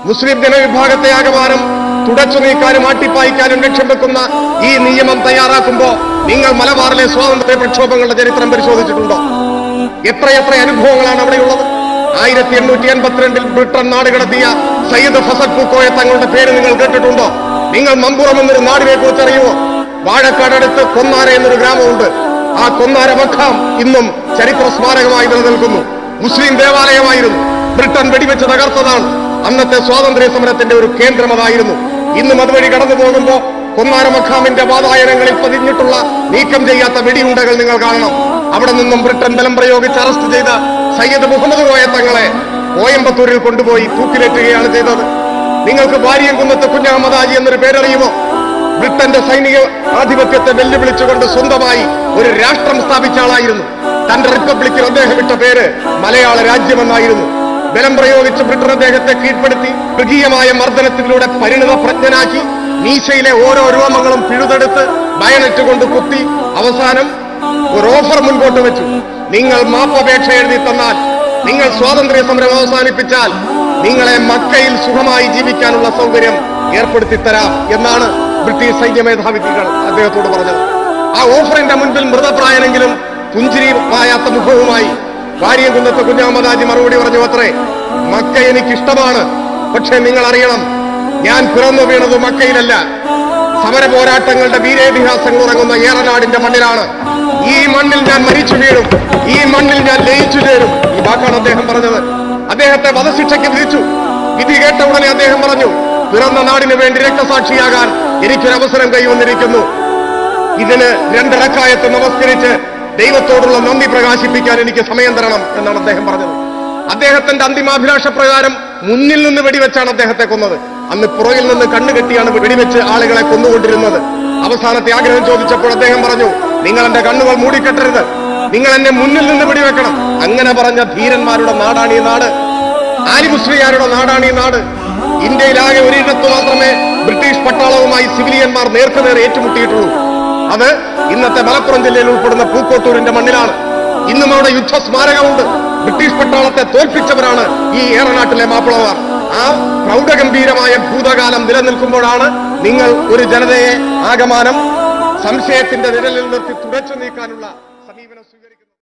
മുസ്ലിം ജനവിഭാഗത്തെ ആകമാനം തുടച്ചു നീക്കാനും ആട്ടിപ്പായിക്കാനും ലക്ഷ്യം വെക്കുന്ന ഈ നിയമം തയ്യാറാക്കുമ്പോ നിങ്ങൾ മലബാറിലെ സ്വാതന്ത്ര്യ പ്രക്ഷോഭങ്ങളുടെ ചരിത്രം പരിശോധിച്ചിട്ടുണ്ടോ എത്രയെത്ര അനുഭവങ്ങളാണ് അവിടെയുള്ളത് ആയിരത്തി എണ്ണൂറ്റി എൺപത്തിരണ്ടിൽ ബ്രിട്ടൻ നാട് കടത്തിയ സയ്യിദ് ഫസൽ പൂക്കോയെ തങ്ങളുടെ പേര് നിങ്ങൾ കേട്ടിട്ടുണ്ടോ നിങ്ങൾ മമ്പുറം എന്നൊരു നാടിനെ കുറിച്ച് അറിയുമോ വാഴക്കാടടുത്ത് കൊന്നാര എന്നൊരു ഗ്രാമമുണ്ട് ആ കൊന്നാര മഖാം ഇന്നും ചരിത്ര സ്മാരകമായി നിലനിൽക്കുന്നു മുസ്ലിം ദേവാലയമായിരുന്നു ബ്രിട്ടൻ വെടിവെച്ച് തകർത്തതാണ് അന്നത്തെ സ്വാതന്ത്ര്യ സമരത്തിന്റെ ഒരു കേന്ദ്രം അതായിരുന്നു ഇന്നും അതുവഴി കടന്നു പോകുമ്പോ കൊന്നാര മഖാമിന്റെ വാതായനങ്ങളിൽ പതിഞ്ഞിട്ടുള്ള നീക്കം ചെയ്യാത്ത വെടിയുണ്ടകൾ നിങ്ങൾ കാണണം അവിടെ നിന്നും ബ്രിട്ടൻ ബലം പ്രയോഗിച്ച് അറസ്റ്റ് ചെയ്ത സയ്യദ് മുഹമ്മദ് കോയ തങ്ങളെ കോയമ്പത്തൂരിൽ കൊണ്ടുപോയി തൂക്കിലേറ്റുകയാണ് ചെയ്തത് നിങ്ങൾക്ക് വാരിയംകുന്നത്ത് കുഞ്ഞഹമ്മദാജി എന്നൊരു പേരറിയുമോ ബ്രിട്ടന്റെ സൈനിക ആധിപത്യത്തെ വെല്ലുവിളിച്ചുകൊണ്ട് സ്വന്തമായി ഒരു രാഷ്ട്രം സ്ഥാപിച്ച ആളായിരുന്നു തന്റെ റിപ്പബ്ലിക്കിൽ അദ്ദേഹം ഇട്ട പേര് മലയാള രാജ്യമെന്നായിരുന്നു ബലം പ്രയോഗിച്ച് ബ്രിട്ടൻ അദ്ദേഹത്തെ കീഴ്പ്പെടുത്തി മൃഗീയമായ മർദ്ദനത്തിലൂടെ പരിണിത പ്രജ്ഞനാക്കി മീശയിലെ ഓരോ രോമങ്ങളും പിഴുതെടുത്ത് ബയനറ്റ് കൊണ്ട് കുത്തി അവസാനം ഒരു ഓഫർ മുൻപോട്ട് വെച്ചു നിങ്ങൾ മാപ്പപേക്ഷ എഴുതി തന്നാൽ നിങ്ങൾ സ്വാതന്ത്ര്യ സമരം അവസാനിപ്പിച്ചാൽ നിങ്ങളെ മക്കയിൽ സുഖമായി ജീവിക്കാനുള്ള സൗകര്യം ഏർപ്പെടുത്തി തരാം എന്നാണ് ബ്രിട്ടീഷ് സൈന്യ മേധാവികൾ അദ്ദേഹത്തോട് പറഞ്ഞത് ആ ഓഫറിന്റെ മുൻപിൽ മൃതപ്രായനെങ്കിലും പുഞ്ചിരി മായാത്ത മുഖവുമായി വാര്യംകുന്നത്ത് കുഞ്ഞാമദാജി മറുപടി പറഞ്ഞു അത്രേ മക്ക എനിക്കിഷ്ടമാണ് പക്ഷെ നിങ്ങൾ അറിയണം ഞാൻ പിറന്നു വീണത് മക്കയിലല്ല സമര പോരാട്ടങ്ങളുടെ വീരേതിഹാസങ്ങൾ ഉറങ്ങുന്ന ഏറനാടിന്റെ മണ്ണിലാണ് ഈ മണ്ണിൽ ഞാൻ മരിച്ചു വീഴും ഈ മണ്ണിൽ ഞാൻ ലയിച്ചു ചേരും ഈ വാക്കാണ് അദ്ദേഹം പറഞ്ഞത് അദ്ദേഹത്തെ വധശിക്ഷയ്ക്ക് വിധിച്ചു വിധി കേട്ട ഉടനെ അദ്ദേഹം പറഞ്ഞു പിറന്ന നാടിന് വേണ്ടി രക്തസാക്ഷിയാകാൻ എനിക്കൊരു അവസരം കൈവന്നിരിക്കുന്നു ഇതിന് രണ്ടിറക്കായത്ത് നമസ്കരിച്ച് ദൈവത്തോടുള്ള നന്ദി പ്രകാശിപ്പിക്കാൻ എനിക്ക് സമയം തരണം എന്നാണ് അദ്ദേഹം പറഞ്ഞത് അദ്ദേഹത്തിന്റെ അന്തിമാഭിലാഷ പ്രകാരം മുന്നിൽ നിന്ന് വെടിവെച്ചാണ് അദ്ദേഹത്തെ കൊന്നത് അന്ന് പുറകിൽ നിന്ന് കണ്ണുകെട്ടിയാണ് വെടിവെച്ച് ആളുകളെ കൊന്നുകൊണ്ടിരുന്നത് അവസാനത്തെ ആഗ്രഹം ചോദിച്ചപ്പോൾ അദ്ദേഹം പറഞ്ഞു നിങ്ങൾ എന്റെ കണ്ണുകൾ മൂടിക്കെട്ടരുത് നിങ്ങൾ എന്നെ മുന്നിൽ നിന്ന് വെടിവെക്കണം അങ്ങനെ പറഞ്ഞ ധീരന്മാരുടെ നാടാണ് ഈ നാട് ആലി മുസ്ലിയാരുടെ നാടാണ് ഈ നാട് ഇന്ത്യയിലാകെ ഒരിടത്ത് മാത്രമേ ബ്രിട്ടീഷ് പട്ടാളവുമായി സിവിലിയന്മാർ നേർക്കുനേർ ഏറ്റുമുട്ടിയിട്ടുള്ളൂ അത് ഇന്നത്തെ മലപ്പുറം ജില്ലയിൽ ഉൾപ്പെടുന്ന പൂക്കോട്ടൂരിന്റെ മണ്ണിലാണ് ഇന്നും അവിടെ യുദ്ധസ്മാരകമുണ്ട് ബ്രിട്ടീഷ് പട്ടാളത്തെ തോൽപ്പിച്ചവരാണ് ഈ ഏറനാട്ടിലെ മാപ്പിളമാർ ആ പ്രൗഢഗംഭീരമായ ഭൂതകാലം നിലനിൽക്കുമ്പോഴാണ് നിങ്ങൾ ഒരു ജനതയെ ആകമാനം സംശയത്തിന്റെ നിഴലിൽ നിർത്തി തുടച്ചു നീക്കാനുള്ള